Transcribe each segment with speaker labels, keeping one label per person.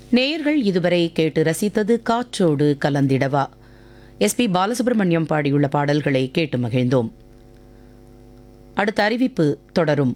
Speaker 1: நேயர்கள் இதுவரை கேட்டு ரசித்தது காற்றோடு கலந்திடவா எஸ்பி பாலசுப்ரமணியம் பாடியுள்ள பாடல்களை கேட்டு மகிழ்ந்தோம் அடுத்த அறிவிப்பு தொடரும்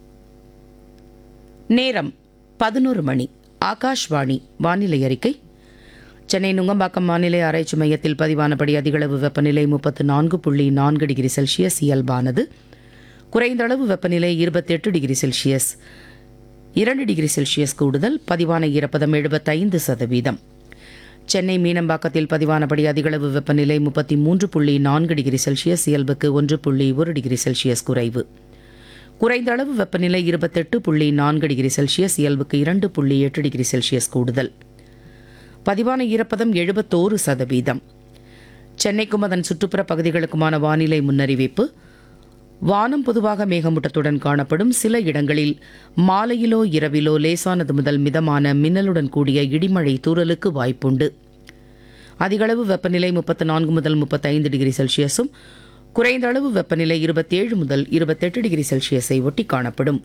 Speaker 1: நேரம் பதினோரு மணி ஆகாஷ்வாணி வானிலை அறிக்கை சென்னை நுங்கம்பாக்கம் வானிலை ஆராய்ச்சி மையத்தில் பதிவானபடி அதிகளவு வெப்பநிலை முப்பத்து நான்கு புள்ளி நான்கு டிகிரி செல்சியஸ் இயல்பானது குறைந்த அளவு வெப்பநிலை இருபத்தெட்டு டிகிரி செல்சியஸ் இரண்டு டிகிரி செல்சியஸ் கூடுதல் பதிவான ஈரப்பதம் எழுபத்தைந்து சதவீதம் சென்னை மீனம்பாக்கத்தில் பதிவானபடி அதிகளவு வெப்பநிலை முப்பத்தி மூன்று புள்ளி நான்கு டிகிரி செல்சியஸ் இயல்புக்கு ஒன்று புள்ளி ஒரு டிகிரி செல்சியஸ் குறைவு குறைந்த அளவு வெப்பநிலை இருபத்தெட்டு புள்ளி நான்கு டிகிரி செல்சியஸ் இயல்புக்கு இரண்டு புள்ளி எட்டு டிகிரி செல்சியஸ் கூடுதல் பதிவான ஈரப்பதம் எழுபத்தோரு சதவீதம் சென்னைக்கும் அதன் சுற்றுப்புற பகுதிகளுக்குமான வானிலை முன்னறிவிப்பு வானம் பொதுவாக மேகமூட்டத்துடன் காணப்படும் சில இடங்களில் மாலையிலோ இரவிலோ லேசானது முதல் மிதமான மின்னலுடன் கூடிய இடிமழை தூறலுக்கு வாய்ப்புண்டு அதிகளவு வெப்பநிலை முப்பத்து நான்கு முதல் முப்பத்தைந்து டிகிரி செல்சியஸும் குறைந்த அளவு வெப்பநிலை இருபத்தேழு முதல் இருபத்தெட்டு டிகிரி செல்சியஸை ஒட்டி காணப்படும்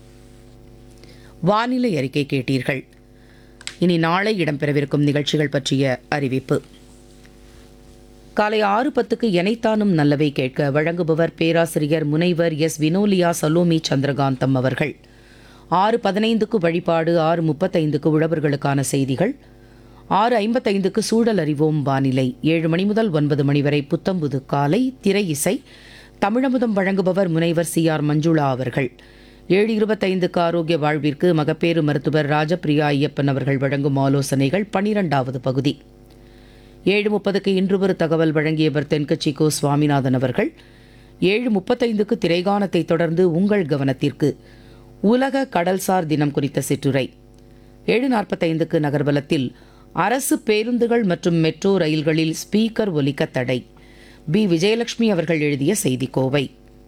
Speaker 1: வானிலை அறிக்கை கேட்டீர்கள் இனி நாளை இடம்பெறவிருக்கும் நிகழ்ச்சிகள் பற்றிய அறிவிப்பு காலை ஆறு பத்துக்கு எனைத்தானும் நல்லவை கேட்க வழங்குபவர் பேராசிரியர் முனைவர் எஸ் வினோலியா சலோமி சந்திரகாந்தம் அவர்கள் ஆறு பதினைந்துக்கு வழிபாடு ஆறு முப்பத்தைந்துக்கு உழவர்களுக்கான செய்திகள் ஆறு ஐம்பத்தைந்துக்கு சூழல் அறிவோம் வானிலை ஏழு மணி முதல் ஒன்பது மணி வரை புத்தம்புது காலை திரை இசை தமிழமுதம் வழங்குபவர் முனைவர் சி ஆர் மஞ்சுளா அவர்கள் ஏழு இருபத்தைந்துக்கு ஆரோக்கிய வாழ்விற்கு மகப்பேறு மருத்துவர் ராஜபிரியா ஐயப்பன் அவர்கள் வழங்கும் ஆலோசனைகள் பனிரெண்டாவது பகுதி ஏழு முப்பதுக்கு இன்று ஒரு தகவல் வழங்கியவர் தென்கட்சி கோ சுவாமிநாதன் அவர்கள் ஏழு முப்பத்தைந்துக்கு திரைகானத்தை தொடர்ந்து உங்கள் கவனத்திற்கு உலக கடல்சார் தினம் குறித்த சிற்றுரை ஏழு நாற்பத்தைந்துக்கு நகர்வலத்தில் அரசு பேருந்துகள் மற்றும் மெட்ரோ ரயில்களில் ஸ்பீக்கர் ஒலிக்க தடை பி விஜயலட்சுமி அவர்கள் எழுதிய செய்திக்கோவை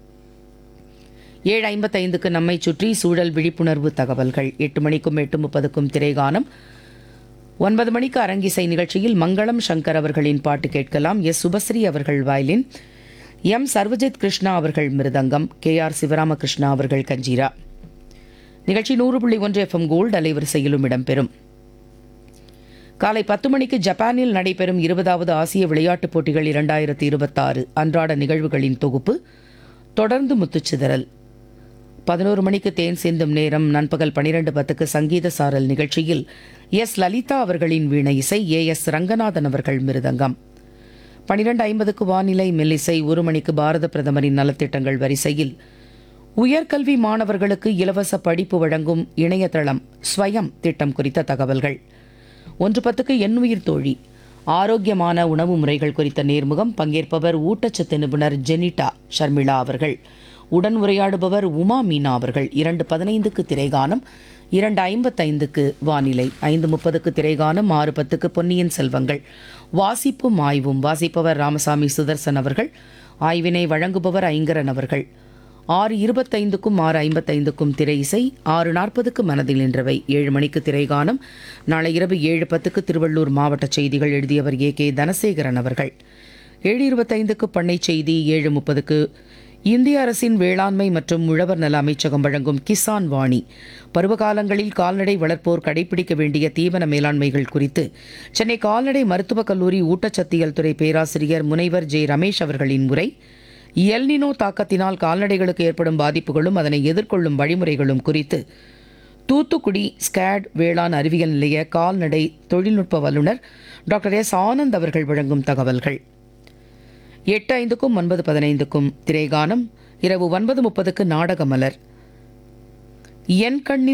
Speaker 1: ஏழு ஐம்பத்தைந்துக்கு நம்மை சுற்றி சூழல் விழிப்புணர்வு தகவல்கள் எட்டு மணிக்கும் எட்டு முப்பதுக்கும் திரைகானம் ஒன்பது மணிக்கு அரங்கிசை நிகழ்ச்சியில் மங்களம் சங்கர் அவர்களின் பாட்டு கேட்கலாம் எஸ் சுபஸ்ரீ அவர்கள் வயலின் எம் சர்வஜித் கிருஷ்ணா அவர்கள் மிருதங்கம் கே ஆர் சிவராமகிருஷ்ணா அவர்கள் கஞ்சீரா நிகழ்ச்சி நூறு புள்ளி ஒன்று எஃப்எம் கோல்டு அலைவரிசையிலும் இடம்பெறும் காலை பத்து மணிக்கு ஜப்பானில் நடைபெறும் இருபதாவது ஆசிய விளையாட்டுப் போட்டிகள் இரண்டாயிரத்தி இருபத்தாறு அன்றாட நிகழ்வுகளின் தொகுப்பு தொடர்ந்து முத்துச்சிதறல் பதினோரு மணிக்கு தேன் சிந்தும் நேரம் நண்பகல் பனிரெண்டு பத்துக்கு சங்கீத சாரல் நிகழ்ச்சியில் எஸ் லலிதா அவர்களின் வீணை இசை ஏ எஸ் ரங்கநாதன் அவர்கள் மிருதங்கம் பனிரெண்டு ஐம்பதுக்கு வானிலை மெல்லிசை ஒரு மணிக்கு பாரத பிரதமரின் நலத்திட்டங்கள் வரிசையில் உயர்கல்வி மாணவர்களுக்கு இலவச படிப்பு வழங்கும் இணையதளம் ஸ்வயம் திட்டம் குறித்த தகவல்கள் ஒன்று பத்துக்கு எண்ணுயிர் தோழி ஆரோக்கியமான உணவு முறைகள் குறித்த நேர்முகம் பங்கேற்பவர் ஊட்டச்சத்து நிபுணர் ஜெனிட்டா ஷர்மிளா அவர்கள் உடன் உரையாடுபவர் உமா மீனா அவர்கள் இரண்டு பதினைந்துக்கு திரைகானம் இரண்டு ஐம்பத்தைந்துக்கு வானிலை ஐந்து முப்பதுக்கு திரைகானம் ஆறு பத்துக்கு பொன்னியின் செல்வங்கள் வாசிப்பும் ஆய்வும் வாசிப்பவர் ராமசாமி சுதர்சன் அவர்கள் ஆய்வினை வழங்குபவர் ஐங்கரன் அவர்கள் ஆறு இருபத்தைந்துக்கும் ஆறு ஐம்பத்தைந்துக்கும் திரை இசை ஆறு நாற்பதுக்கு மனதில் நின்றவை ஏழு மணிக்கு திரைகானம் நாளை இரவு ஏழு பத்துக்கு திருவள்ளூர் மாவட்ட செய்திகள் எழுதியவர் ஏ கே தனசேகரன் அவர்கள் ஏழு இருபத்தைந்துக்கு பண்ணை செய்தி ஏழு முப்பதுக்கு இந்திய அரசின் வேளாண்மை மற்றும் உழவர் நல அமைச்சகம் வழங்கும் கிசான் வாணி பருவகாலங்களில் கால்நடை வளர்ப்போர் கடைபிடிக்க வேண்டிய தீவன மேலாண்மைகள் குறித்து சென்னை கால்நடை மருத்துவக் கல்லூரி ஊட்டச்சத்தியல் துறை பேராசிரியர் முனைவர் ஜே ரமேஷ் அவர்களின் உரை எல்னினோ தாக்கத்தினால் கால்நடைகளுக்கு ஏற்படும் பாதிப்புகளும் அதனை எதிர்கொள்ளும் வழிமுறைகளும் குறித்து தூத்துக்குடி ஸ்கேட் வேளாண் அறிவியல் நிலைய கால்நடை தொழில்நுட்ப வல்லுநர் டாக்டர் எஸ் ஆனந்த் அவர்கள் வழங்கும் தகவல்கள் எட்டு ஐந்துக்கும் ஒன்பது பதினைந்துக்கும் திரைகானம் இரவு ஒன்பது முப்பதுக்கு நாடக மலர் என் கண்ணில்